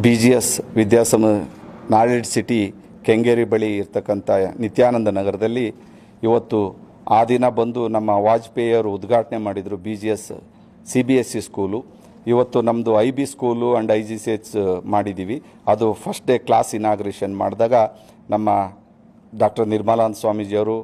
B G S ವಿದ್ಯಾಸಮ knowledge city Kengeri ಬಳಿ ಇರ್ತಕ್ಕಂಥ ನಿತ್ಯಾನಂದ ನಗರದಲ್ಲಿ ಇವತ್ತು ಆ ದಿನ ಬಂದು ನಮ್ಮ ವಾಜಪೇಯಿಯವರು ಉದ್ಘಾಟನೆ ಮಾಡಿದರು B G S C B S C school ಇವತ್ತು ನಮ್ಮದು I B school and I G C H ಮಾಡಿದ್ದೀವಿ ಅದು ಫಸ್ಟ್ ಡೇ ಕ್ಲಾಸ್ ಇನಾಗ್ರೇಷನ್ ಮಾಡಿದಾಗ ನಮ್ಮ ಡಾಕ್ಟರ್ ನಿರ್ಮಲಾನಂದ ಸ್ವಾಮೀಜಿಯವರು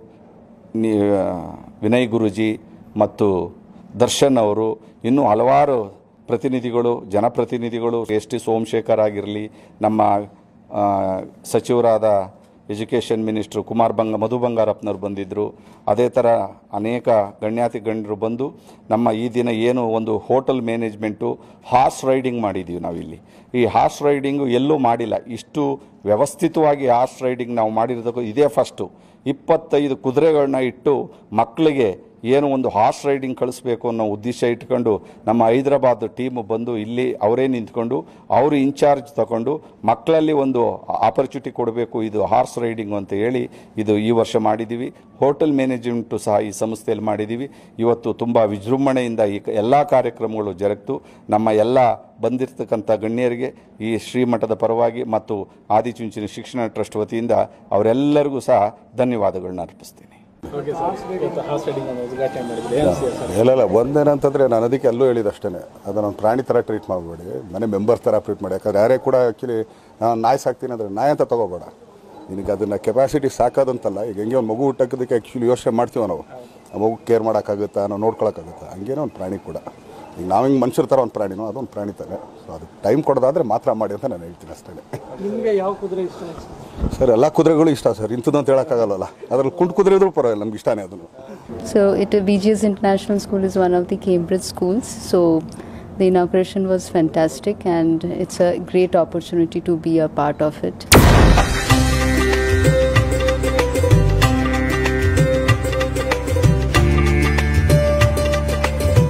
ನಿ ವಿನಯ್ ಗುರುಜಿ ಮತ್ತು ದರ್ಶನ್ ಅವರು ಇನ್ನೂ ಹಲವಾರು ಪ್ರತಿನಿಧಿಗಳು ಜನಪ್ರತಿನಿಧಿಗಳು ಎಸ್ ಟಿ ಸೋಮಶೇಖರ್ ಆಗಿರಲಿ ನಮ್ಮ ಆ, ಸಚಿವರಾದ ಎಜುಕೇಷನ್ ಮಿನಿಸ್ಟ್ರು ಕುಮಾರ್ ಬಂಗ ಮಧು ಬಂಗಾರಪ್ಪನವ್ರು ಬಂದಿದ್ದರು ಅದೇ ಥರ ಅನೇಕ ಗಣ್ಯಾತಿ ಗಣ್ಯರು ಬಂದು ನಮ್ಮ ಈ ದಿನ ಏನು ಒಂದು ಹೋಟೆಲ್ ಮ್ಯಾನೇಜ್ಮೆಂಟು ಹಾರ್ಸ್ ರೈಡಿಂಗ್ ಮಾಡಿದ್ದೀವಿ ನಾವಿಲ್ಲಿ ಈ ಹಾರ್ಸ್ ರೈಡಿಂಗು ಎಲ್ಲೂ ಮಾಡಿಲ್ಲ ಇಷ್ಟು ವ್ಯವಸ್ಥಿತವಾಗಿ ಹಾರ್ಸ್ ರೈಡಿಂಗ್ ನಾವು ಮಾಡಿರೋದಕ್ಕೂ ಇದೇ ಫಸ್ಟು ಇಪ್ಪತ್ತೈದು ಕುದುರೆಗಳನ್ನ ಇಟ್ಟು ಮಕ್ಕಳಿಗೆ ಏನು ಒಂದು ಹಾರ್ಸ್ ರೈಡಿಂಗ್ ಕಳಿಸ್ಬೇಕು ಅನ್ನೋ ಉದ್ದೇಶ ಇಟ್ಕೊಂಡು ನಮ್ಮ ಹೈದರಾಬಾದ್ ಟೀಮು ಬಂದು ಇಲ್ಲಿ ಅವರೇ ನಿಂತ್ಕೊಂಡು ಅವರು ಇನ್ಚಾರ್ಜ್ ತಗೊಂಡು ಮಕ್ಕಳಲ್ಲಿ ಒಂದು ಆಪರ್ಚುನಿಟಿ ಕೊಡಬೇಕು ಇದು ಹಾರ್ಸ್ ರೈಡಿಂಗ್ ಅಂತ ಹೇಳಿ ಇದು ಈ ವರ್ಷ ಮಾಡಿದ್ದೀವಿ ಹೋಟೆಲ್ ಮ್ಯಾನೇಜ್ಮೆಂಟು ಸಹ ಈ ಸಂಸ್ಥೆಯಲ್ಲಿ ಮಾಡಿದ್ದೀವಿ ಇವತ್ತು ತುಂಬ ವಿಜೃಂಭಣೆಯಿಂದ ಈ ಎಲ್ಲ ಕಾರ್ಯಕ್ರಮಗಳು ಜರುಗಿತು ನಮ್ಮ ಎಲ್ಲ ಬಂದಿರತಕ್ಕಂಥ ಗಣ್ಯರಿಗೆ ಈ ಶ್ರೀಮಠದ ಪರವಾಗಿ ಮತ್ತು ಆದಿಚುಂಚನ ಶಿಕ್ಷಣ ಟ್ರಸ್ಟ್ ವತಿಯಿಂದ ಅವರೆಲ್ಲರಿಗೂ ಸಹ ಧನ್ಯವಾದಗಳನ್ನ ಅರ್ಪಿಸ್ತೀನಿ ಓಕೆ ಸರ್ ಇವತ್ತು ಹಾರ್ಸ್ ರೈಡಿಂಗ್ ಅನ್ನು ಉದ್ಘಾಟನೆ ಮಾಡಿದ್ರೆ ಏನು ಅನಿಸಿದೆ ಸರ್ ಇಲ್ಲ ಇಲ್ಲ ಒಂದೇನಂತಂದರೆ ನಾನು ಅದಕ್ಕೆ ಎಲ್ಲೂ ಹೇಳಿದ ಅಷ್ಟೇ ಅದನ್ನು ಒಂದು ಪ್ರಾಣಿ ಥರ ಟ್ರೀಟ್ ಮಾಡಬೇಡಿ ಮನೆ ಮೆಂಬರ್ ಥರ ಟ್ರೀಟ್ ಮಾಡಿ ಯಾಕಂದ್ರೆ ಯಾರೇ ಕೂಡ ಆ್ಯಕ್ಚುಲಿ ನಾನು ನಾಯಿ ಸಾಕ್ತೀನಿ ಅಂದರೆ ನಾಯಿ ಅಂತ ತೊಗೋಬೇಡ ನಿನಗೆ ಅದನ್ನು ಕೆಪಾಸಿಟಿ ಸಾಕೋದಂತಲ್ಲ ಈಗ ಹೆಂಗೆ ಒಂದು ಮಗು ಹುಟ್ಟೋದಕ್ಕೆ ಆ್ಯಕ್ಚುಲಿ ಯೋಚನೆ ಮಾಡ್ತೀವಿ ನಾವು ಆ ಮಗು ಕೇರ್ ಮಾಡೋಕ್ಕಾಗುತ್ತಾ ನಾವು ನೋಡ್ಕೊಳಕ್ಕಾಗುತ್ತಾ ಹಂಗೇನೋ ಒಂದು ಪ್ರಾಣಿ ಕೂಡ ಈಗ ನಾವು ಹಿಂಗೆ ಮನುಷ್ಯರ ಥರ ಒಂದು ಪ್ರಾಣಿನೋ ಅದೊಂದು ಪ್ರಾಣಿ ಥರ ಸೊ ಅದಕ್ಕೆ ಟೈಮ್ ಕೊಡೋದಾದರೆ ಮಾತ್ರ ಮಾಡಿ ಅಂತ ನಾನು ಹೇಳ್ತೀನಿ ಅಷ್ಟೇ ನಿಮಗೆ ಯಾವ ಕುದುರೆ ಇಷ್ಟ ಆಯ್ತು ಸರ್? ಸರ್ ಎಲ್ಲ ಕುದುರೆಗಳು ಇಷ್ಟ ಸರ್ ಇಂಥದ್ದು ಅಂತ ಹೇಳೋಕ್ಕಾಗಲ್ಲ ಅದ್ರಲ್ಲಿ ಕುಂಟು ಕುದುರೆ ಇದ್ರೂ ಪರವಾಗಿಲ್ಲ ನಮ್ಗೆ ಇಷ್ಟನೇ ಅದನ್ನು So, it, BGS International School is one of the Cambridge schools. So, the inauguration was fantastic, and it's a great opportunity to be a part of it.